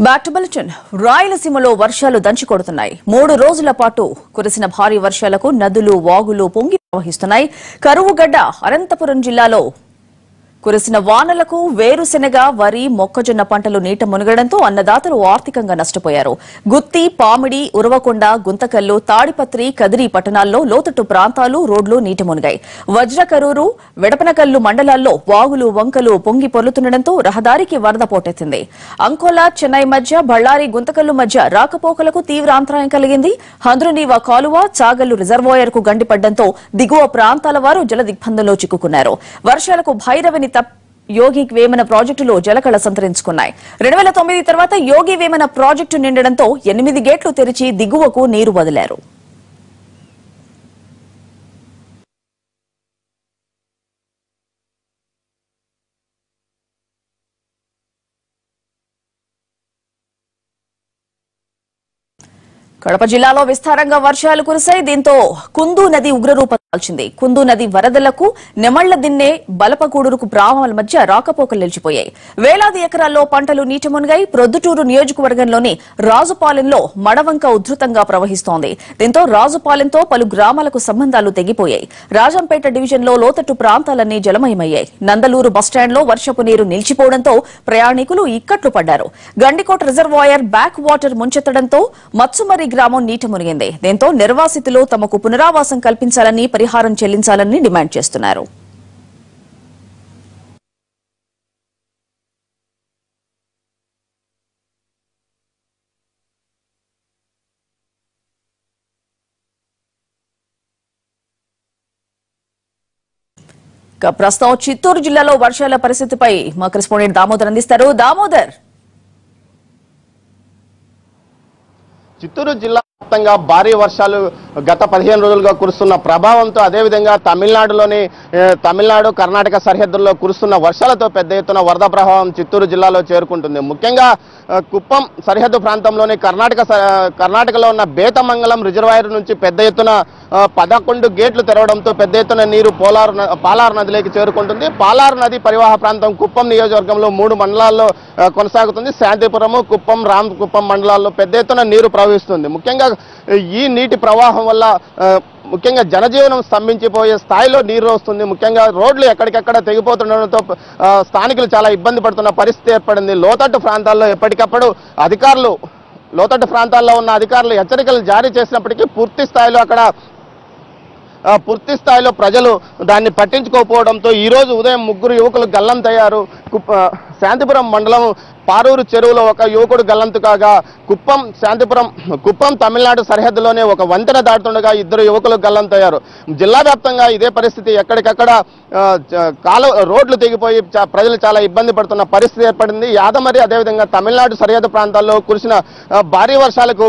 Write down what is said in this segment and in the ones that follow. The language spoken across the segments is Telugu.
బ్యాక్ టు బులెటిన్ రాయలసీమలో వర్షాలు దంచి కొడుతున్నాయి మూడు రోజుల పాటు కురిసిన భారీ వర్షాలకు నదులు వాగులు పొంగి ప్రవహిస్తున్నాయి కరువుగడ్డ అనంతపురం జిల్లాలో కురిసిన వానలకు వేరుశెనగ వరి మొక్కజొన్న పంటలు నీట మునగడంతో అన్నదాతలు ఆర్థికంగా నష్టపోయారు గుత్తి పామిడి ఉరవకొండ గుంతకల్లు తాడిపత్రి కదిరి పట్టణాల్లో లోతట్టు ప్రాంతాలు రోడ్లు నీట మునిగాయి వజ్రకరూరు వెడపనకల్లు మండలాల్లో వాగులు వంకలు పొంగి పొర్లుతుండటంతో రహదారికి వరద పోటెత్తింది అంకోలా చెన్నై మధ్య బళ్ళారి గుంతకల్లు మధ్య రాకపోకలకు తీవ్ర అంతరాయం కలిగింది హంద్రునీవా కాలువ చాగల్లు రిజర్వాయర్ కు గండిపడ్డంతో దిగువ ప్రాంతాల వారు జల దిగ్బంధంలో చిక్కుకున్నారు వర్షాలకు భైరవిని తప్ యోగి వేమన ప్రాజెక్టులో జలకళ సంతరించుకున్నాయి రెండు వేల తొమ్మిది తర్వాత యోగి వేమన ప్రాజెక్టు నిండడంతో ఎనిమిది గేట్లు తెరిచి దిగువకు నీరు వదిలారు కడప జిల్లాలో విస్తారంగా వర్షాలు కురిశాయి దీంతో కుందు నది ఉగ్రరూపం దాల్చింది కుందు నది వరదలకు నెమళ్ల దిన్నే బలపకూడురుకు ప్రామాల మధ్య రాకపోకలు నిలిచిపోయాయి వేలాది ఎకరాల్లో పంటలు నీట మునిగాయి ప్రొద్దుటూరు నియోజకవర్గంలోని రాజుపాలెంలో మడవంక ఉధృతంగా ప్రవహిస్తోంది దీంతో రాజుపాలెంతో పలు గ్రామాలకు సంబంధాలు తెగిపోయాయి రాజంపేట డివిజన్లో లోతట్టు ప్రాంతాలన్నీ జలమయమయ్యాయి నందలూరు బస్టాండ్లో వర్షపు నీరు నిలిచిపోవడంతో ప్రయాణికులు ఇక్కట్లు పడ్డారు గండికోట రిజర్వాయర్ బ్యాక్ వాటర్ ముంచెత్తడంతో మత్సుమరి గ్రామం నీట మునిగింది దీంతో నిర్వాసితులు తమకు పునరావాసం కల్పించాలని పరిహారం చెల్లించాలని డిమాండ్ చేస్తున్నారు ఇక ప్రస్తుతం చిత్తూరు జిల్లాలో వర్షాల పరిస్థితిపై మా కరెస్పాండెంట్ దామోదర్ అందిస్తారు దామోదర్ చిత్తూరు జిల్లా వ్యాప్తంగా భారీ వర్షాలు గత పదిహేను రోజులుగా కురుస్తున్న ప్రభావంతో అదేవిధంగా తమిళనాడులోని ఏ, తమిళనాడు కర్ణాటక సరిహద్దుల్లో కురుస్తున్న వర్షాలతో పెద్ద ఎత్తున వరద ప్రభావం చిత్తూరు జిల్లాలో చేరుకుంటుంది ముఖ్యంగా ఆ, కుప్పం సరిహద్దు ప్రాంతంలోని కర్ణాటక స- కర్ణాటకలో ఉన్న బేతమంగళం రిజర్వాయర్ నుంచి పెద్ద ఎత్తున ఆ, పదకొండు గేట్లు తెరవడంతో పెద్ద ఎత్తున నీరు పోలారు న- పాలారు నదిలోకి చేరుకుంటుంది పాలారు నది పరివాహ ప్రాంతం కుప్పం నియోజకవర్గంలో మూడు మండలాల్లో ఆ, కొనసాగుతుంది శాంతిపురము కుప్పం రామ్ కుప్పం మండలాల్లో పెద్ద ఎత్తున నీరు ప్రవహిస్తుంది ముఖ్యంగా ఆ, ఈ నీటి ప్రవాహం వల్ల ఆ, ముఖ్యంగా జనజీవనం స్తంభించిపోయే స్థాయిలో నీరు వస్తుంది ముఖ్యంగా రోడ్లు ఎక్కడికెక్కడ తెగిపోతుండడంతో ఆ, స్థానికులు చాలా ఇబ్బంది పడుతున్న పరిస్థితి ఏర్పడింది లోతట్టు ప్రాంతాల్లో ఎప్పటికప్పుడు అధికారులు లోతట్టు ప్రాంతాల్లో ఉన్న అధికారులు హెచ్చరికలు జారీ చేసినప్పటికీ పూర్తి స్థాయిలో అక్కడ ఆ, పూర్తి స్థాయిలో ప్రజలు దాన్ని పట్టించుకోకపోవడంతో ఈ రోజు ఉదయం ముగ్గురు యువకులు గల్లంతయ్యారు కుప్ప శాంతిపురం మండలం పారూరు చెరువులో ఒక యువకుడు గల్లంతు కాగా కుప్పం శాంతిపురం కుప్పం తమిళనాడు సరిహద్దులోనే ఒక వంతెన దాటుతుండగా ఇద్దరు యువకులు గల్లంతయ్యారు జిల్లా వ్యాప్తంగా ఇదే పరిస్థితి ఎక్కడికక్కడ ఆ, చ- కాలు రోడ్లు తెగిపోయి చా- ప్రజలు చాలా ఇబ్బంది పడుతున్న పరిస్థితి ఏర్పడింది యాదమరి అదేవిధంగా తమిళనాడు సరిహద్దు ప్రాంతాల్లో కురిసిన ఆ, భారీ వర్షాలకు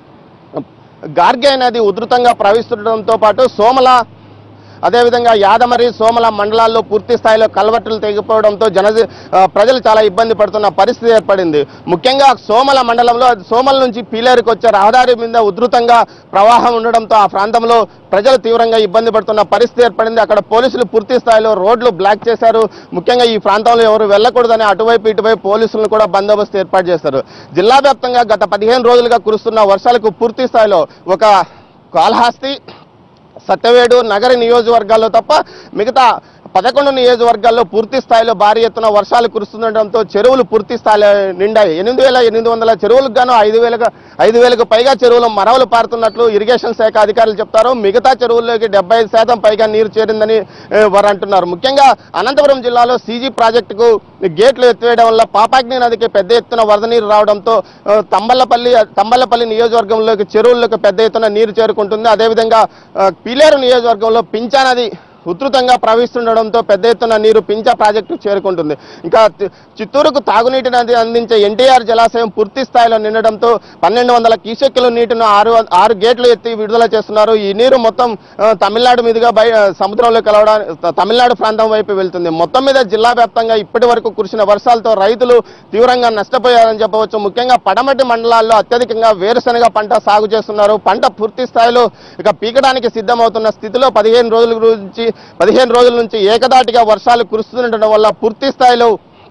గార్గే నది ఉధృతంగా ప్రవహిస్తుండటంతో పాటు సోమల అదేవిధంగా యాదమరి సోమల మండలాల్లో పూర్తి స్థాయిలో కల్వర్టులు తెగిపోవడంతో జన ఆ, ప్రజలు చాలా ఇబ్బంది పడుతున్న పరిస్థితి ఏర్పడింది ముఖ్యంగా సోమల మండలంలో సోమల నుంచి పీలేరుకు వచ్చే రహదారి మీద ఉధృతంగా ప్రవాహం ఉండడంతో ఆ ప్రాంతంలో ప్రజలు తీవ్రంగా ఇబ్బంది పడుతున్న పరిస్థితి ఏర్పడింది అక్కడ పోలీసులు పూర్తి స్థాయిలో రోడ్లు బ్లాక్ చేశారు ముఖ్యంగా ఈ ప్రాంతంలో ఎవరు వెళ్ళకూడదని అటువైపు ఇటువైపు పోలీసులను కూడా బందోబస్తు ఏర్పాటు చేశారు జిల్లా వ్యాప్తంగా గత పదిహేను రోజులుగా కురుస్తున్న వర్షాలకు పూర్తి స్థాయిలో ఒక కాళహస్తి సత్యవేడు నగర నియోజకవర్గాల్లో తప్ప మిగతా పదకొండు నియోజకవర్గాల్లో పూర్తి స్థాయిలో భారీ ఎత్తున వర్షాలు కురుస్తుండటంతో చెరువులు పూర్తి స్థాయిలో నిండాయి ఎనిమిది వేల ఎనిమిది వందల చెరువులకు గాను ఐదు వేలకు ఐదు వేలకు పైగా చెరువులు మరవలు పారుతున్నట్లు ఇరిగేషన్ శాఖ అధికారులు చెప్తారు మిగతా చెరువుల్లోకి డెబ్బై ఐదు శాతం పైగా నీరు చేరిందని ఏ, వారు అంటున్నారు ముఖ్యంగా అనంతపురం జిల్లాలో సీజీ ప్రాజెక్టుకు గేట్లు ఎత్తివేయడం వల్ల పాపాగ్ని నదికి పెద్ద ఎత్తున వరద నీరు రావడంతో ఆ, తంబలపల్లి తంబలపల్లి నియోజకవర్గంలోకి చెరువుల్లోకి పెద్ద ఎత్తున నీరు చేరుకుంటుంది అదేవిధంగా ఆ, పీలేరు నియోజకవర్గంలో పించా నది ఉధృతంగా ప్రవహిస్తుండడంతో పెద్ద ఎత్తున నీరు పించా ప్రాజెక్టు చేరుకుంటుంది ఇంకా తి- చిత్తూరుకు తాగునీటిని అంది- అందించే ఎన్టీఆర్ జలాశయం పూర్తి స్థాయిలో నిండడంతో పన్నెండు వందల క్యూసెక్కుల నీటిని ఆరు ఆరు గేట్లు ఎత్తి విడుదల చేస్తున్నారు ఈ నీరు మొత్తం ఆ, తమిళనాడు మీదుగా బయ సముద్రంలో కలవడానికి త- తమిళనాడు ప్రాంతం వైపు వెళ్తుంది మొత్తం మీద జిల్లా వ్యాప్తంగా ఇప్పటి వరకు కురిసిన వర్షాలతో రైతులు తీవ్రంగా నష్టపోయారని చెప్పవచ్చు ముఖ్యంగా పడమటి మండలాల్లో అత్యధికంగా వేరుశనగ పంట సాగు చేస్తున్నారు పంట పూర్తి స్థాయిలో ఇక పీకడానికి సిద్ధమవుతున్న స్థితిలో పదిహేను రోజుల నుంచి పదిహేను రోజుల నుంచి ఏకదాటిగా వర్షాలు కురుస్తుండటం వల్ల పూర్తి స్థాయిలో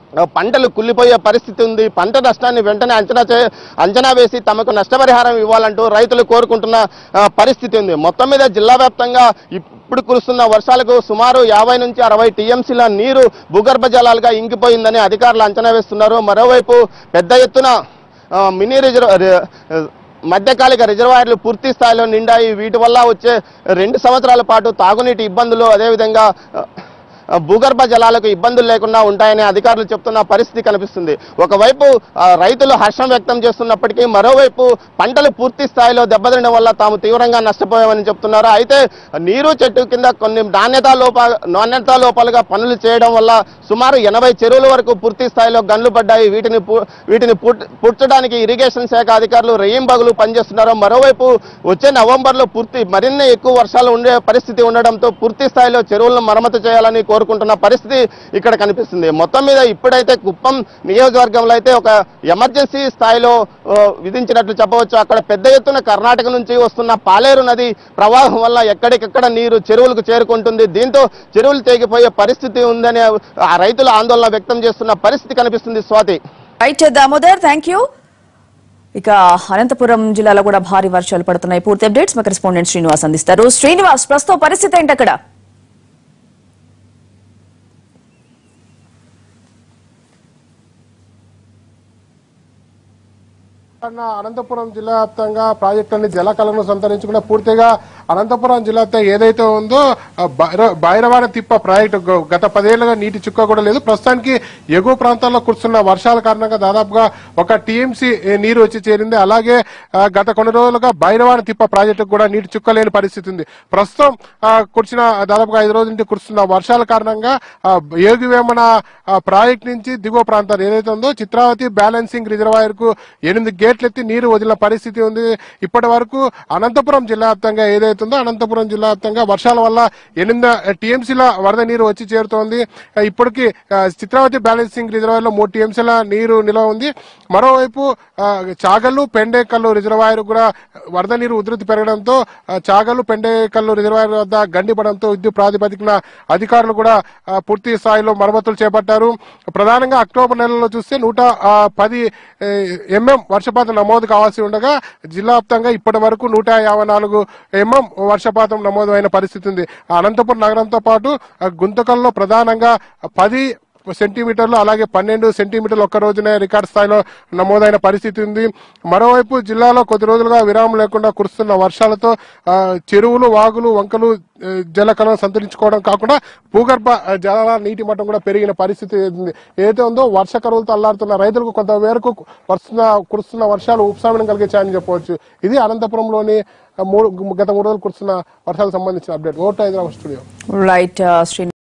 ఆ, పంటలు కుళ్ళిపోయే పరిస్థితి ఉంది పంట నష్టాన్ని వెంటనే అంచనా చే అంచనా వేసి తమకు నష్టపరిహారం ఇవ్వాలంటూ రైతులు కోరుకుంటున్న ఆ, పరిస్థితి ఉంది మొత్తం మీద జిల్లా వ్యాప్తంగా ఇప్పుడు కురుస్తున్న వర్షాలకు సుమారు యాభై నుంచి అరవై టీఎంసీల నీరు భూగర్భ జలాలుగా ఇంకిపోయిందని అధికారులు అంచనా వేస్తున్నారు మరోవైపు పెద్ద ఎత్తున ఆ, మినీ రిజర్వ్ రి- మధ్యకాలిక రిజర్వాయర్లు పూర్తి స్థాయిలో నిండాయి వీటి వల్ల వచ్చే రెండు సంవత్సరాల పాటు తాగునీటి ఇబ్బందులు అదేవిధంగా ఆ, ఆ, భూగర్భ జలాలకు ఇబ్బందులు లేకుండా ఉంటాయని అధికారులు చెప్తున్న పరిస్థితి కనిపిస్తుంది ఒకవైపు ఆ, రైతులు హర్షం వ్యక్తం చేస్తున్నప్పటికీ మరోవైపు పంటలు పూర్తి స్థాయిలో దెబ్బతినడం వల్ల తాము తీవ్రంగా నష్టపోయామని చెప్తున్నారు అయితే నీరు చెట్టు కింద కొన్ని నాణ్యతా లోప నాణ్యతా లోపాలుగా పనులు చేయడం వల్ల సుమారు ఎనభై చెరువుల వరకు పూర్తి స్థాయిలో గన్లు పడ్డాయి వీటిని పు- వీటిని పుట్- పుడ్చడానికి ఇరిగేషన్ శాఖ అధికారులు రెయ్యింబగులు పనిచేస్తున్నారు మరోవైపు వచ్చే నవంబర్లో పూర్తి మరిన్ని ఎక్కువ వర్షాలు ఉండే పరిస్థితి ఉండడంతో పూర్తి స్థాయిలో చెరువులను మరమ్మతు చేయాలని కోరుకుంటున్న పరిస్థితి ఇక్కడ కనిపిస్తుంది మొత్తం మీద ఇప్పుడైతే కుప్పం నియోజకవర్గంలో అయితే ఒక ఎమర్జెన్సీ స్థాయిలో ఆ, విధించినట్లు చెప్పవచ్చు అక్కడ పెద్ద ఎత్తున కర్ణాటక నుంచి వస్తున్న పాలేరు నది ప్రవాహం వల్ల ఎక్కడికెక్కడ నీరు చెరువులకు చేరుకుంటుంది దీంతో చెరువులు తెగిపోయే పరిస్థితి ఉందని ఆ రైతులు ఆందోళన వ్యక్తం చేస్తున్న పరిస్థితి కనిపిస్తుంది Swathi right Damodar thank you ఇక అనంతపురం జిల్లాలో కూడా భారీ వర్షాలు పడుతున్నాయి పూర్తి అప్డేట్స్ మా కరెస్పాండెంట్ శ్రీనివాస్ అందిస్తారు శ్రీనివాస్ ప్రస్తుతం పరిస్థితి ఏంటి అక్కడ అన్న అనంతపురం జిల్లా వ్యాప్తంగా ప్రాజెక్టులన్నీ జలకళను సంతరించుకున్న పూర్తిగా అనంతపురం జిల్లా వ్యాప్తంగా ఏదైతే ఉందో ఆ బైర- బైరవాడ తిప్ప ప్రాజెక్టు గ- గత పదేళ్లుగా నీటి చుక్క కూడా లేదు ప్రస్తుతానికి ఎగువ ప్రాంతాల్లో కురుస్తున్న వర్షాల కారణంగా దాదాపుగా ఒక టీఎంసీ నీరు వచ్చి చేరింది అలాగే ఆ, గత కొన్ని రోజులుగా బైరవాడ తిప్ప ప్రాజెక్టుకు కూడా నీటి చుక్క లేని పరిస్థితి ఉంది ప్రస్తుతం ఆ, కురిసిన దాదాపుగా ఐదు రోజుల నుంచి కురుస్తున్న వర్షాల కారణంగా ఆ, ఏగు వేమన ఆ, ప్రాజెక్ట్ నుంచి దిగువ ప్రాంతాలు ఏదైతే ఉందో చిత్రావతి బ్యాలెన్సింగ్ రిజర్వాయర్ కు ఎనిమిది గేట్లు ఎత్తి నీరు వదిలిన పరిస్థితి ఉంది ఇప్పటి వరకు అనంతపురం జిల్లా వ్యాప్తంగా ఏదైతే ఉందో అనంతపురం జిల్లా వ్యాప్తంగా వర్షాల వల్ల ఎనిమిది టీఎంసీల వరద నీరు వచ్చి చేరుతోంది ఆ, ఇప్పటికీ ఆ, చిత్రావతి బ్యాలెన్సింగ్ రిజర్వాయర్ లో మూడు టీఎంసీల నీరు నిల్వ ఉంది మరోవైపు ఆ, చాగల్లు పెండేకల్లు రిజర్వాయర్ కూడా వరద నీరు ఉధృతి పెరగడంతో ఆ, చాగల్లు పెండేకల్లు రిజర్వాయర్ వద్ద గండిపడంతో విద్యుత్ ప్రాతిపదికన అధికారులు కూడా ఆ, పూర్తి స్థాయిలో మరమ్మతులు చేపట్టారు ప్రధానంగా అక్టోబర్ నెలలో చూస్తే నూట ఆ, పది ఏ, ఎంఎం వర్షపాతం నమోదు కావాల్సి ఉండగా జిల్లా వ్యాప్తంగా ఇప్పటి వరకు నూట యాభై నాలుగు ఎంఎం వర్షపాతం నమోదు అయిన పరిస్థితి ఉంది అనంతపురం నగరంతో పాటు ఆ, గుంతకల్లో ప్రధానంగా పది సెంటీమీటర్లు అలాగే పన్నెండు సెంటీమీటర్లు ఒక్క రోజునే రికార్డు స్థాయిలో నమోదైన పరిస్థితి ఉంది మరోవైపు జిల్లాలో కొద్ది రోజులుగా విరామం లేకుండా కురుస్తున్న వర్షాలతో ఆ, చెరువులు వాగులు వంకలు ఆ, జలకళను సంతరించుకోవడం కాకుండా భూగర్భ ఆ, జలాల నీటి మట్టం కూడా పెరిగిన పరిస్థితి ఉంది ఏదైతే ఉందో వర్ష కరువులతో అల్లాడుతున్న రైతులకు కొంత మేరకు వస్తున్న కురుస్తున్న వర్షాలు ఉపశమనం కలిగించాయని చెప్పవచ్చు ఇది అనంతపురంలోని ఆ, మూడు గత మూడు రోజులు కురుస్తున్న వర్షాలకు సంబంధించిన అప్డేట్ ఓటు హైదరాబాద్ స్టూడియో రైట్ శ్రీ